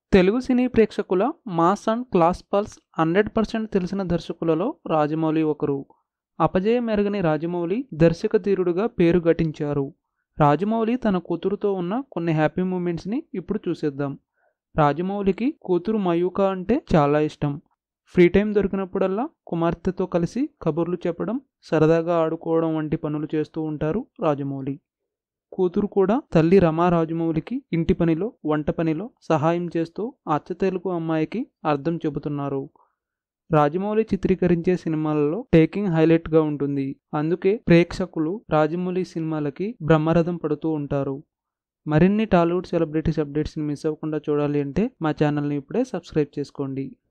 Telugu cine ప్రేక్షకుల mass and class pulse hundred percent తెలిసిన దర్శకులలో రాజమౌళి ఒకరు అపజయం మెరగని రాజమౌళి దర్శక ధీరుడుగా పేరు గటించారు రాజమౌళి తన కూతురుతో ఉన్న కొన్ని హ్యాపీ మూమెంట్స్ని ఇప్పుడు చూసేద్దాం రాజమౌళికి కూతురు మయూక అంటే చాలా ఇష్టం ఫ్రీ టైం దొరికినప్పుడల్లా కుమార్తెతో కలిసి కబుర్లు చెప్పడం సరదాగా ఆడుకోవడం వంటి పనులు చేస్తూ ఉంటారు రాజమౌళి కూతురు కూడా తల్లి రమా రాజమౌళికి ఇంటి పనిలో వంట పనిలో సహాయం చేస్తూ అచ్చ తెలుగు అమ్మాయికి అర్థం చెబుతున్నారు రాజమౌళి చిత్రీకరించే సినిమాలలో టేకింగ్ హైలైట్గా ఉంటుంది అందుకే ప్రేక్షకులు రాజమౌళి సినిమాలకి బ్రహ్మరథం పడుతూ ఉంటారు మరిన్ని టాలీవుడ్ సెలబ్రిటీస్ అప్డేట్స్ని మిస్ అవ్వకుండా చూడాలి అంటే మా ఛానల్ని ఇప్పుడే సబ్స్క్రైబ్ చేసుకోండి